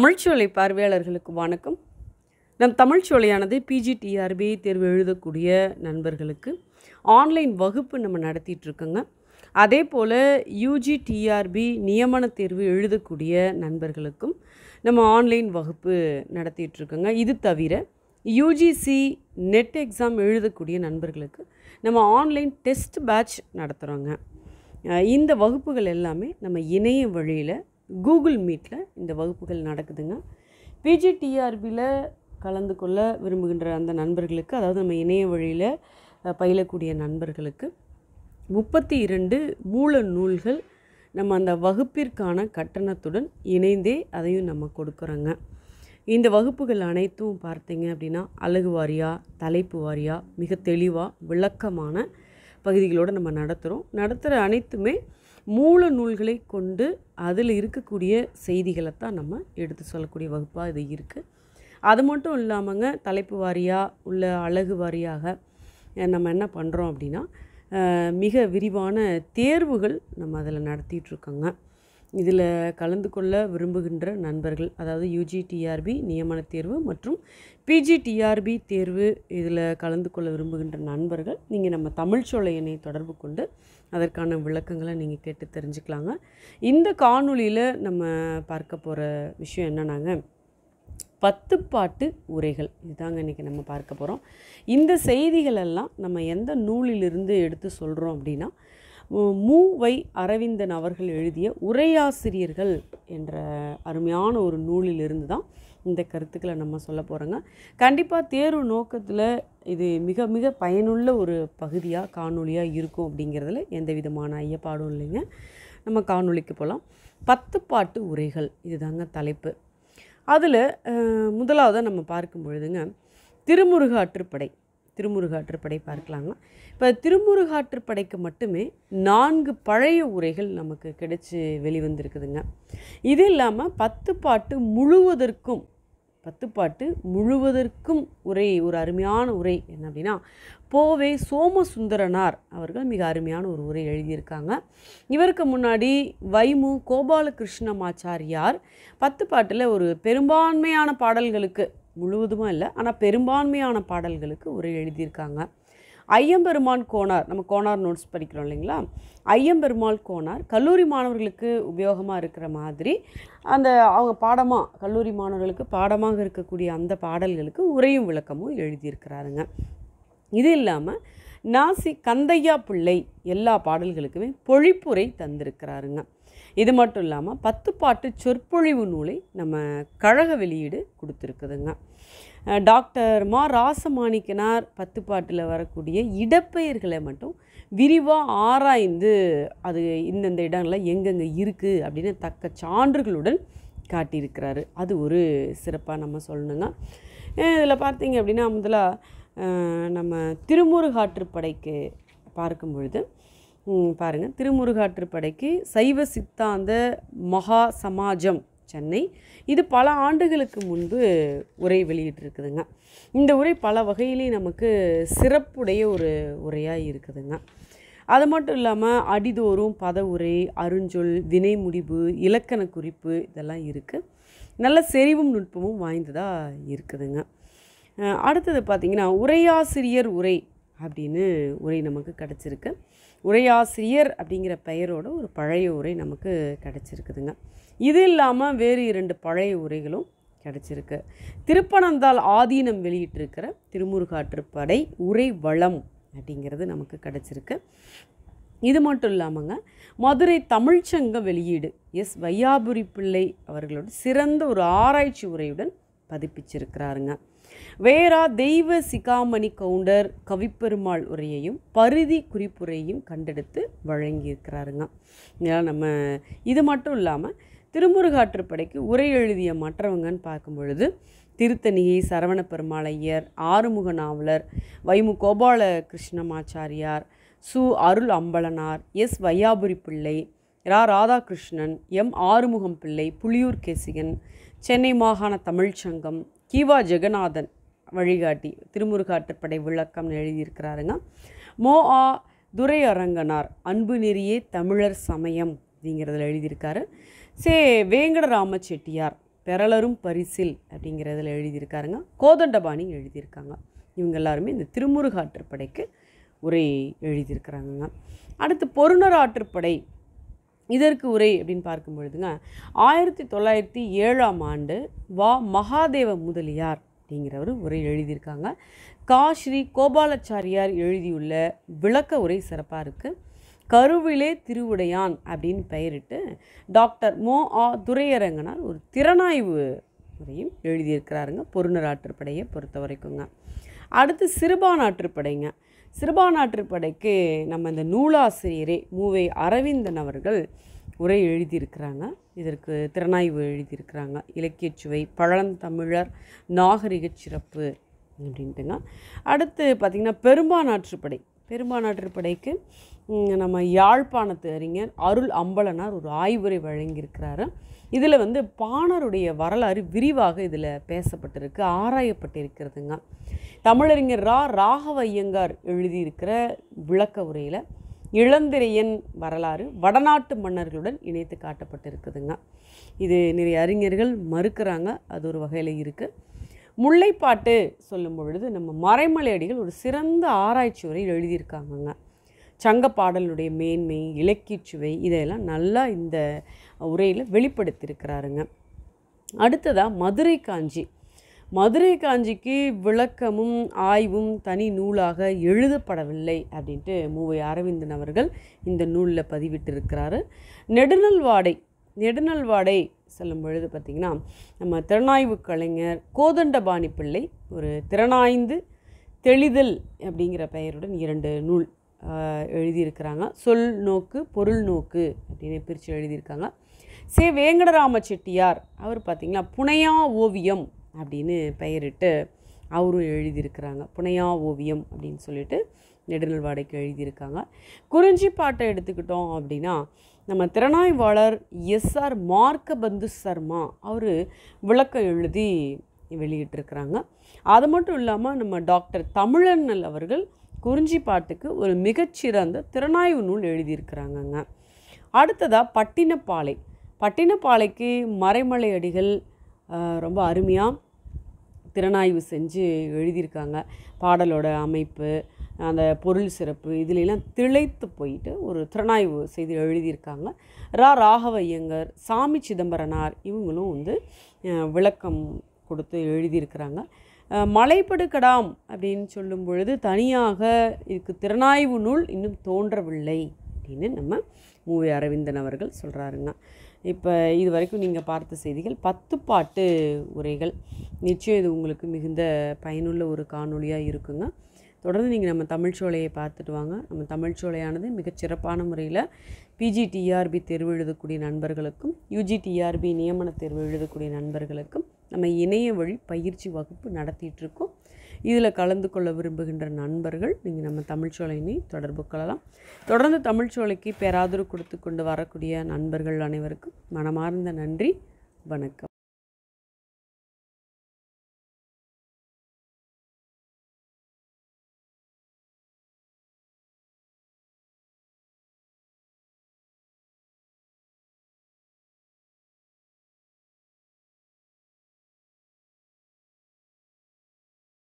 தமிழ்ச்சோலை பார்வையாளர்களுக்கு வணக்கம் நம் தமிழ்ச்சோலையானது பிஜிடிஆர்பி தேர்வு எழுதக்கூடிய நண்பர்களுக்கு ஆன்லைன் வகுப்பு நம்ம நடத்திட்டு இருக்கோங்க அதே போல் யூஜி டிஆர்பி நியமன தேர்வு எழுதக்கூடிய நண்பர்களுக்கும் நம்ம ஆன்லைன் வகுப்பு நடத்திட்டு இருக்கோங்க இது தவிர யூஜிசி நெட் எக்ஸாம் எழுதக்கூடிய நண்பர்களுக்கு நம்ம ஆன்லைன் டெஸ்ட் பேட்ச் நடத்துகிறோங்க அஹ் இந்த வகுப்புகள் எல்லாமே நம்ம இணைய வழியில் கூகுள் மீட்டில் இந்த வகுப்புகள் நடக்குதுங்க பிஜிடிஆர்பியில் கலந்து கொள்ள விரும்புகின்ற அந்த நண்பர்களுக்கு அதாவது நம்ம இணைய வழியில் அஹ், பயிலக்கூடிய நண்பர்களுக்கு முப்பத்தி இரண்டு மூல நூல்கள் நம்ம அந்த வகுப்பிற்கான கட்டணத்துடன் இணைந்தே அதையும் நம்ம கொடுக்குறோங்க இந்த வகுப்புகள் அனைத்தும் பார்த்தீங்க அப்படின்னா அழகு வாரியாக தலைப்பு வாரியாக மிக தெளிவாக விளக்கமான பகுதிகளோடு நம்ம நடத்துகிறோம் நடத்துகிற அனைத்துமே மூல நூல்களை கொண்டு அதில் இருக்கக்கூடிய செய்திகளை தான் நம்ம எடுத்து சொல்லக்கூடிய வகுப்பாக இது இருக்குது அது மட்டும் இல்லாமங்க தலைப்பு வாரியாக உள்ள அழகு வாரியாக அஹ், நம்ம என்ன பண்ணுறோம் அப்படின்னா அஹ், மிக விரிவான தேர்வுகள் நம்ம அதில் நடத்திட்டுருக்கோங்க இதில் கலந்து கொள்ள விரும்புகின்ற நண்பர்கள் அதாவது யூஜி டிஆர்பி நியமன தேர்வு மற்றும் பிஜி டிஆர்பி தேர்வு இதில் கலந்து கொள்ள விரும்புகின்ற நண்பர்கள் நீங்கள் நம்ம தமிழ் எண்ணை தொடர்பு கொண்டு அதற்கான விளக்கங்களை நீங்கள் கேட்டு தெரிஞ்சுக்கலாங்க இந்த காணொளியில் நம்ம பார்க்க போகிற விஷயம் என்னன்னாங்க பத்து பாட்டு உரைகள் இதுதாங்க இன்றைக்கி நம்ம பார்க்க போகிறோம் இந்த செய்திகள் எல்லாம் நம்ம எந்த நூலிலிருந்து எடுத்து சொல்கிறோம் அப்படின்னா மு- மூவை அரவிந்தன் அவர்கள் எழுதிய உரையாசிரியர்கள் என்ற அருமையான ஒரு நூலிலிருந்து தான் இந்த கருத்துக்களை நம்ம சொல்ல போகிறோங்க கண்டிப்பாக தேர்வு நோக்கத்தில் இது மிக மிக பயனுள்ள ஒரு பகுதியாக காணொளியாக இருக்கும் அப்படிங்கிறதுல எந்த விதமான ஐயப்பாடும் இல்லைங்க நம்ம காணொளிக்கு போகலாம் பத்து பாட்டு உரைகள் இதுதாங்க தலைப்பு அதில் முதலாவதாக நம்ம பார்க்கும் பொழுதுங்க திருமுருகாற்றுப்படை திருமுருகாற்றுப்படை பார்க்கலாங்க இப்போ திருமுருகாற்றுப்படைக்கு மட்டுமே நான்கு பழைய உரைகள் நமக்கு கிடைச்சி வெளிவந்திருக்குதுங்க இது இல்லாமல் பத்து பாட்டு முழுவதற்கும் பத்து பாட்டு முழுவதற்கும் உரை ஒரு அருமையான உரை என்ன அப்படின்னா போவே சோமசுந்தரனார் அவர்கள் மிக அருமையான ஒரு உரை எழுதியிருக்காங்க இவருக்கு முன்னாடி வைமு கோபாலகிருஷ்ணமாச்சாரியார் பத்து பாட்டில் ஒரு பெரும்பான்மையான பாடல்களுக்கு முழுவதுமாக இல்லை ஆனால் பெரும்பான்மையான பாடல்களுக்கு உரை எழுதியிருக்காங்க ஐயம்பெருமான் கோனார் நம்ம கோனார் நோட்ஸ் படிக்கிறோம் இல்லைங்களா ஐயம்பெருமாள் கோனார் கல்லூரி மாணவர்களுக்கு உபயோகமாக இருக்கிற மாதிரி அந்த அவங்க பாடமாக கல்லூரி மாணவர்களுக்கு பாடமாக இருக்கக்கூடிய அந்த பாடல்களுக்கு உரையும் விளக்கமும் எழுதியிருக்கிறாருங்க இது இல்லாமல் நாசி கந்தையா பிள்ளை எல்லா பாடல்களுக்குமே பொழிப்புரை தந்திருக்கிறாருங்க இது மட்டும் இல்லாமல் பத்து பாட்டு சொற்பொழிவு நூலை நம்ம கழக வெளியீடு கொடுத்துருக்குதுங்க அஹ் டாக்டர் மா ராசமாணிக்கனார் பத்து பாட்டில் வரக்கூடிய இடப்பெயர்களை மட்டும் விரிவாக ஆராய்ந்து அது இந்தந்த இடங்கள்ல எங்கெங்கே இருக்குது அப்படின்னு தக்க சான்றுகளுடன் காட்டியிருக்கிறாரு அது ஒரு சிறப்பாக நம்ம சொல்லணுங்க இதில் பார்த்தீங்க அப்படின்னா முதலாக நம்ம திருமுருகாற்றுப்படைக்கு பார்க்கும் பொழுது ம், பாருங்க திருமுருகாற்றுப்படைக்கு சைவ சித்தாந்த மகா சமாஜம் சென்னை இது பல ஆண்டுகளுக்கு முன்பு உரை வெளியிட்டிருக்குதுங்க இந்த உரை பல வகையிலேயும் நமக்கு சிறப்புடைய ஒரு உரையாக இருக்குதுங்க அது மட்டும் இல்லாமல் அடிதோறும் பத உரை அருஞ்சொல் வினை முடிவு இலக்கண குறிப்பு இதெல்லாம் இருக்குது நல்ல செறிவும் நுட்பமும் வாய்ந்ததாக இருக்குதுங்க அஹ் அடுத்தது பார்த்திங்கன்னா உரையாசிரியர் உரை அப்படின்னு உரை நமக்கு கிடச்சிருக்கு உரையாசிரியர் அப்படிங்கிற பெயரோட ஒரு பழைய உரை நமக்கு கிடச்சிருக்குதுங்க இது இல்லாமல் வேறு இரண்டு பழைய உரைகளும் கிடச்சிருக்கு திருப்பனந்தாள் ஆதீனம் வெளியிட்டிருக்கிற திருமுருகாற்றுப்படை உரை வளம் அப்படிங்கிறது நமக்கு கிடச்சிருக்கு இது மட்டும் இல்லாமங்க மதுரை தமிழ்ச்சங்க வெளியீடு எஸ் வையாபுரி பிள்ளை அவர்களோட சிறந்த ஒரு ஆராய்ச்சி உரையுடன் பதிப்பிச்சிருக்கிறாருங்க வேறா தெய்வ சிகாமணி கவுண்டர் கவிப்பெருமாள் உரையையும் பருதி குறிப்புரையும் கண்டெடுத்து வழங்கியிருக்கிறாருங்க இதெல்லாம் நம்ம இது மட்டும் இல்லாமல் திருமுருகாற்றுப்படைக்கு உரை எழுதிய மற்றவங்கன்னு பார்க்கும் பொழுது திருத்தணியை சரவண பெருமாள் ஐயர் ஆறுமுக நாவலர் வைமு கோபால கிருஷ்ணமாச்சாரியார் சு அருள் அம்பலனார் எஸ் வையாபுரி பிள்ளை ரா ராதாகிருஷ்ணன் எம் ஆறுமுகம் பிள்ளை புலியூர் கேசிகன் சென்னை மாகாண தமிழ்ச்சங்கம் கிவா ஜெகநாதன் வழிகாட்டி திருமுருகாற்றுப்படை விளக்கம்னு எழுதியிருக்கிறாருங்க மோ ஆ துரை அரங்கனார் அன்பு நெறியே தமிழர் சமயம் அப்படிங்கிறதுல எழுதியிருக்காரு சே வேங்கடராம செட்டியார் பெறலரும் பரிசில் அப்படிங்கிறதுல எழுதியிருக்காருங்க கோதண்டபாணி எழுதியிருக்காங்க இவங்க எல்லாருமே இந்த திருமுருகாற்றுப்படைக்கு உரை எழுதியிருக்கிறாங்கங்க அடுத்து பொருணர் ஆற்றுப்படை இதற்கு உரை அப்படின்னு பார்க்கும் பொழுதுங்க ஆயிரத்தி தொள்ளாயிரத்தி ஏழாம் ஆண்டு வா மகாதேவ முதலியார் அப்படிங்கிறவர் உரை எழுதியிருக்காங்க கா ஸ்ரீ கோபாலாச்சாரியார் எழுதியுள்ள விளக்க உரை சிறப்பாக இருக்குது கருவிலே திருவுடையான் அப்படின்னு பெயரிட்டு டாக்டர் மோ ஆ துரையரங்கனார் ஒரு திறனாய்வு முறையும் எழுதியிருக்கிறாருங்க பொருணர் ஆற்றுப்படையை பொறுத்த வரைக்குங்க அடுத்து சிறுபான் ஆற்றுப்படைங்க சிறுபான் ஆற்றுப்படைக்கு நம்ம இந்த நூலாசிரியரே மூவை அரவிந்தன் அவர்கள் உரை எழுதியிருக்கிறாங்க இதற்கு திறனாய்வு எழுதியிருக்கிறாங்க இலக்கியச்சுவை பழந்தமிழர் நாகரிகச் சிறப்பு அப்படின்ட்டுங்க அடுத்து பார்த்திங்கன்னா பெரும்பானாற்றுப்படை பெரும்பானாற்றுப்படைக்கு ம், நம்ம யாழ்ப்பாணத்து அறிஞர் அருள் அம்பலனார் ஒரு ஆய்வுரை வழங்கியிருக்கிறாரு இதில் வந்து பாணருடைய வரலாறு விரிவாக இதில் பேசப்பட்டிருக்கு ஆராயப்பட்டிருக்கிறதுங்க தமிழறிஞர் ரா ராகவ ஐயங்கார் எழுதியிருக்கிற விளக்க உரையில் இளந்திரையன் வரலாறு வடநாட்டு மன்னர்களுடன் இணைத்து காட்டப்பட்டிருக்குதுங்க இது நிறைய அறிஞர்கள் மறுக்கிறாங்க அது ஒரு வகையில் இருக்குது முல்லைப்பாட்டு சொல்லும் பொழுது நம்ம மறைமலை அடிகள் ஒரு சிறந்த ஆராய்ச்சி உரை எழுதியிருக்காங்கங்க சங்க பாடலுடைய மேன்மை இலக்கியச்சுவை இதையெல்லாம் நல்லா இந்த உரையில் வெளிப்படுத்தியிருக்கிறாருங்க அடுத்ததாக மதுரை காஞ்சி மதுரை காஞ்சிக்கு விளக்கமும் ஆய்வும் தனி நூலாக எழுதப்படவில்லை அப்படின்ட்டு மூவை அரவிந்தன் அவர்கள் இந்த நூலில் பதிவிட்டிருக்கிறாரு நெடுநல்வாடை நெடுநல்வாடை சொல்லும் பொழுது பார்த்திங்கன்னா நம்ம திறனாய்வு கலைஞர் கோதண்டபாணி பிள்ளை ஒரு திறனாய்ந்து தெளிதல் அப்படிங்கிற பெயருடன் இரண்டு நூல் ஆஹ், எழுதியிருக்கிறாங்க சொல் நோக்கு பொருள் நோக்கு அப்படின்னு பிரித்து எழுதியிருக்காங்க சே வேங்கடராம செட்டியார் அவர் பார்த்திங்கன்னா புனையா ஓவியம் அப்படின்னு பெயரிட்டு அவரும் எழுதியிருக்கிறாங்க புனையா ஓவியம் அப்படின்னு சொல்லிட்டு நெடுநல்வாடைக்கு எழுதியிருக்காங்க குறிஞ்சி பாட்டை எடுத்துக்கிட்டோம் அப்படின்னா நம்ம திறனாய்வாளர் எஸ்ஆர் மார்க்கபந்து சர்மா அவர் விளக்கம் எழுதி வெளியிட்டிருக்கிறாங்க அது மட்டும் இல்லாமல் நம்ம டாக்டர் தமிழண்ணல் அவர்கள் குறிஞ்சி பாட்டுக்கு ஒரு மிகச்சிறந்த திறனாய்வு நூல் எழுதியிருக்கிறாங்கங்க அடுத்ததாக பட்டினப்பாலை பட்டினப்பாலைக்கு மறைமலை அடிகள் ஆஹ், ரொம்ப அருமையாக திறனாய்வு செஞ்சு எழுதியிருக்காங்க பாடலோட அமைப்பு அந்த பொருள் சிறப்பு இதுலெல்லாம் திளைத்து போயிட்டு ஒரு திறனாய்வு செய்து எழுதியிருக்காங்க ரா ராகவ ஐயங்கர் சாமி சிதம்பரனார் இவங்களும் வந்து அஹ், விளக்கம் கொடுத்து எழுதியிருக்கிறாங்க அஹ், மலைப்படுகடாம் அப்படின்னு சொல்லும் பொழுது தனியாக இதுக்கு திறனாய்வு நூல் இன்னும் தோன்றவில்லை அப்படின்னு நம்ம மூவி அரவிந்தன் அவர்கள் சொல்கிறாருங்க இப்போ இது வரைக்கும் நீங்கள் பார்த்த செய்திகள் பத்து பாட்டு உரைகள் நிச்சயம் இது உங்களுக்கு மிகுந்த பயனுள்ள ஒரு காணொளியாக இருக்குங்க தொடர்ந்து நீங்கள் நம்ம தமிழ்ச்சோலையை பார்த்துட்டு வாங்க நம்ம தமிழ்ச்சோலையானது மிகச் சிறப்பான முறையில் பிஜிடிஆர்பி தேர்வு எழுதக்கூடிய நண்பர்களுக்கும் யூஜிடிஆர்பி நியமன தேர்வு எழுதக்கூடிய நண்பர்களுக்கும் நம்ம இணைய வழி பயிற்சி வகுப்பு நடத்திட்டு இருக்கோம் இதில் கலந்து கொள்ள விரும்புகின்ற நண்பர்கள் நீங்கள் நம்ம தமிழ்ச்சோலையினை தொடர்பு கொள்ளலாம் தொடர்ந்து தமிழ்ச்சோலைக்கு பேராதரவு கொடுத்து கொண்டு வரக்கூடிய நண்பர்கள் அனைவருக்கும் மனமார்ந்த நன்றி வணக்கம்